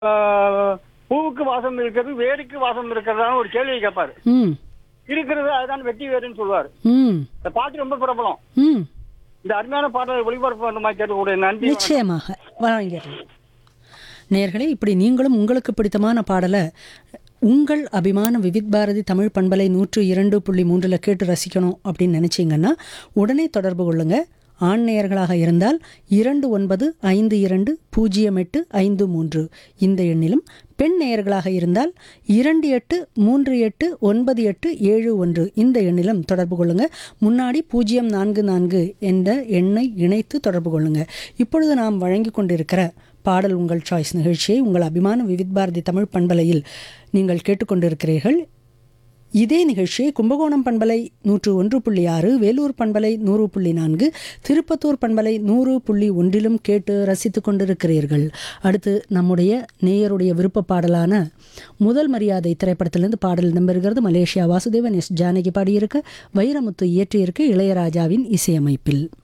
ஆஹ், பூவுக்கு வாசம் இருக்கிறது வேருக்கு வாசம் இருக்கிறதான ஒரு கேள்வியை கேட்பாரு ம் இருக்கிறது அதுதான் வெட்டி வேறுன்னு சொல்லுவாரு ம் இந்த பாட்டு ரொம்ப பிரபலம் ம் இந்த அருமையான பாட்டை ஒளிபரப்பு பண்ண மாதிரி கேட்கக்கூடிய நன்றி வணக்கம். நிச்சயமாக வழங்கிடுறேன் நேர்களே இப்படி நீங்களும் உங்களுக்கு பிடித்தமான பாடலை உங்கள் அபிமான விவித் பாரதி தமிழ் பண்பலை நூற்று இரண்டு புள்ளி மூன்றில் கேட்டு ரசிக்கணும் அப்படின்னு நினச்சிங்கன்னா உடனே தொடர்பு கொள்ளுங்க ஆண் நேயர்களாக இருந்தால் இரண்டு ஒன்பது ஐந்து இரண்டு பூஜ்ஜியம் எட்டு ஐந்து மூன்று இந்த எண்ணிலும் பெண் நேயர்களாக இருந்தால் இரண்டு எட்டு மூன்று எட்டு ஒன்பது எட்டு ஏழு ஒன்று இந்த எண்ணிலும் தொடர்பு கொள்ளுங்க முன்னாடி பூஜ்ஜியம் நான்கு நான்கு என்ற எண்ணை இணைத்து தொடர்பு கொள்ளுங்க இப்பொழுது நாம் வழங்கி கொண்டிருக்கிற பாடல் உங்கள் சாய்ஸ் நிகழ்ச்சியை உங்கள் அபிமான விவித் பாரதி தமிழ் பண்பலையில் நீங்கள் கேட்டுக்கொண்டிருக்கிறீர்கள் இதே நிகழ்ச்சியை கும்பகோணம் பண்பலை நூற்று ஒன்று புள்ளி ஆறு வேலூர் பண்பலை நூறு புள்ளி நான்கு திருப்பத்தூர் பண்பலை நூறு புள்ளி ஒன்றிலும் கேட்டு ரசித்து கொண்டிருக்கிறீர்கள் அடுத்து நம்முடைய நேயருடைய விருப்ப பாடலான முதல் மரியாதை திரைப்படத்திலிருந்து பாடல் இடம்பெறுகிறது மலேசியா வாசுதேவன் எஸ் ஜானகி பாடியிருக்க வைரமுத்து இயற்றியிருக்க இளையராஜாவின் இசையமைப்பில்